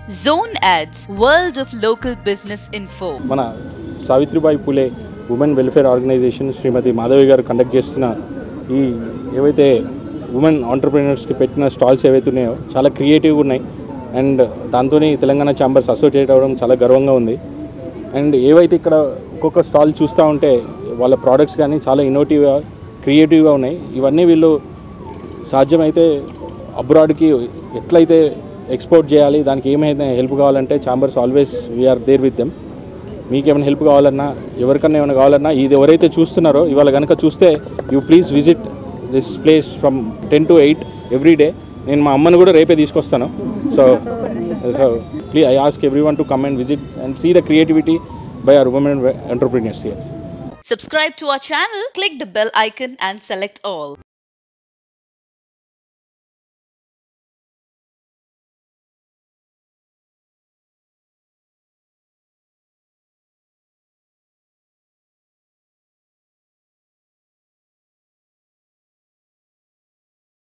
Zone Ads, World of Local Business Info. మన Savitribai Phule women welfare organisation Shrimati Madhavi garu conduct చేస్తున్న ఈ ఏవైతే ఉమెన్ ఆంటర్ప్రీనర్స్కి పెట్టిన స్టాల్స్ ఏవైతే ఉన్నాయో చాలా క్రియేటివ్గా ఉన్నాయి అండ్ దాంతో తెలంగాణ ఛాంబర్స్ అసోసియేట్ అవ్వడం చాలా గర్వంగా ఉంది అండ్ ఏవైతే ఇక్కడ ఒక్కొక్క స్టాల్ చూస్తూ ఉంటే వాళ్ళ ప్రోడక్ట్స్ కానీ చాలా ఇన్నోటివ్గా క్రియేటివ్గా ఉన్నాయి ఇవన్నీ వీళ్ళు సాధ్యమైతే అబ్రాడ్కి ఎట్లయితే ఎక్స్పోర్ట్ చేయాలి దానికి ఏమైనా హెల్ప్ కావాలంటే chambers always we are there with them మీకు ఏమైనా హెల్ప్ కావాలన్నా ఎవరికన్నా ఏమైనా కావాలన్నా ఇది ఎవరైతే చూస్తున్నారో ఇవాళ కనుక చూస్తే you please visit this place from ten to eight every day నేను మా అమ్మను కూడా రేపే తీసుకొస్తాను so so please I ask everyone to come and visit and see the creativity by our women entrepreneurs here Subscribe to our channel, click the bell icon, and select all.